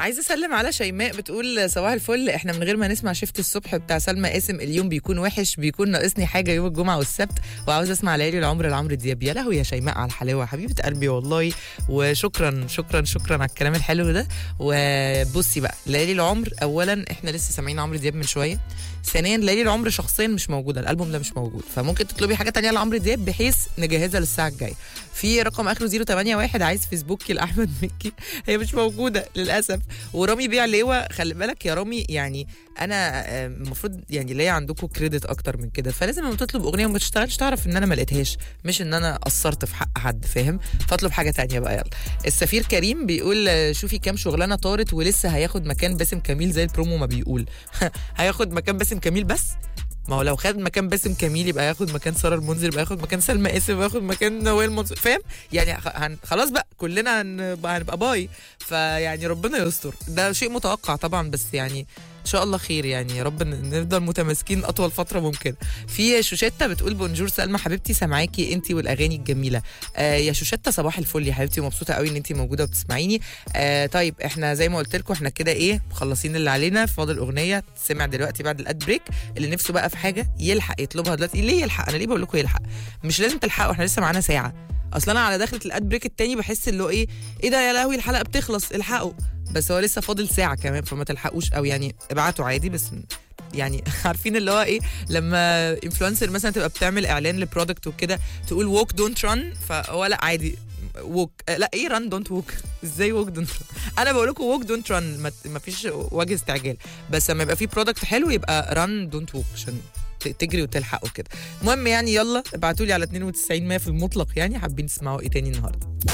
عايزه اسلم على شيماء بتقول صباح الفل احنا من غير ما نسمع شفت الصبح بتاع سلمى قاسم اليوم بيكون وحش بيكون ناقصني حاجه يوم الجمعه والسبت وعاوز اسمع ليالي العمر لعمرو دياب يا لهوي يا شيماء على الحلاوه حبيبه قلبي والله وشكرا شكرا شكرا على الكلام الحلو ده وبصي بقى ليالي العمر اولا احنا لسه سامعين عمرو دياب من شويه ثانيا ليالي العمر شخصيا مش موجوده الالبوم ده مش موجود فممكن تطلبي حاجه تانية لعمرو دياب بحيث نجهزها للساعه الجايه في رقم اخره 081 عايز فيسبوكي لاحمد مكي هي مش موجوده للاسف ورامي بيع لواء خلي بالك يا رامي يعني انا آه، المفروض يعني ليا عندكم كريدت اكتر من كده فلازم لما تطلب اغنيه وما تشتغلش تعرف ان انا ما لقيتهاش مش ان انا قصرت في حق حد فاهم فاطلب حاجه تانية بقى يلا السفير كريم بيقول آه، شوفي كام شغلانه طارت ولسه هياخد مكان باسم كميل زي البرومو ما بيقول هياخد مكان باسم كميل بس ما هو لو خد مكان باسم كميل يبقى ياخد مكان ساره المنذر يبقى ياخد مكان سلمى قاسم يبقى ياخد مكان نوال منصور فاهم يعني خ- هن خلاص بقى كلنا هنبقى, هنبقى باي فيعني ربنا يستر ده شيء متوقع طبعا بس يعني ان شاء الله خير يعني يا رب ن- نفضل متماسكين اطول فتره ممكن في شوشتة بتقول بونجور سلمى حبيبتي سامعاكي انت والاغاني الجميله آه يا شوشتة صباح الفل يا حبيبتي ومبسوطه قوي ان انت موجوده وبتسمعيني آه طيب احنا زي ما قلت لكم احنا كده ايه مخلصين اللي علينا فاضل اغنيه تسمع دلوقتي بعد الاد بريك اللي نفسه بقى في حاجه يلحق يطلبها دلوقتي ليه يلحق انا ليه بقول لكم يلحق مش لازم تلحقوا احنا لسه معانا ساعه اصلا انا على دخلة الاد بريك التاني بحس اللي هو ايه ايه ده يا لهوي الحلقه بتخلص الحقوا بس هو لسه فاضل ساعه كمان فما تلحقوش قوي يعني ابعتوا عادي بس يعني عارفين اللي هو ايه لما انفلونسر مثلا تبقى بتعمل اعلان لبرودكت وكده تقول ووك دونت ران فهو لا عادي ووك لا ايه ران دونت ووك ازاي ووك دونت انا بقول لكم ووك دونت ران ما فيش وجه استعجال بس لما يبقى في برودكت حلو يبقى ران دونت ووك عشان ت- تجري وتلحق وكده المهم يعني يلا ابعتوا لي على 92 100 في المطلق يعني حابين تسمعوا ايه تاني النهارده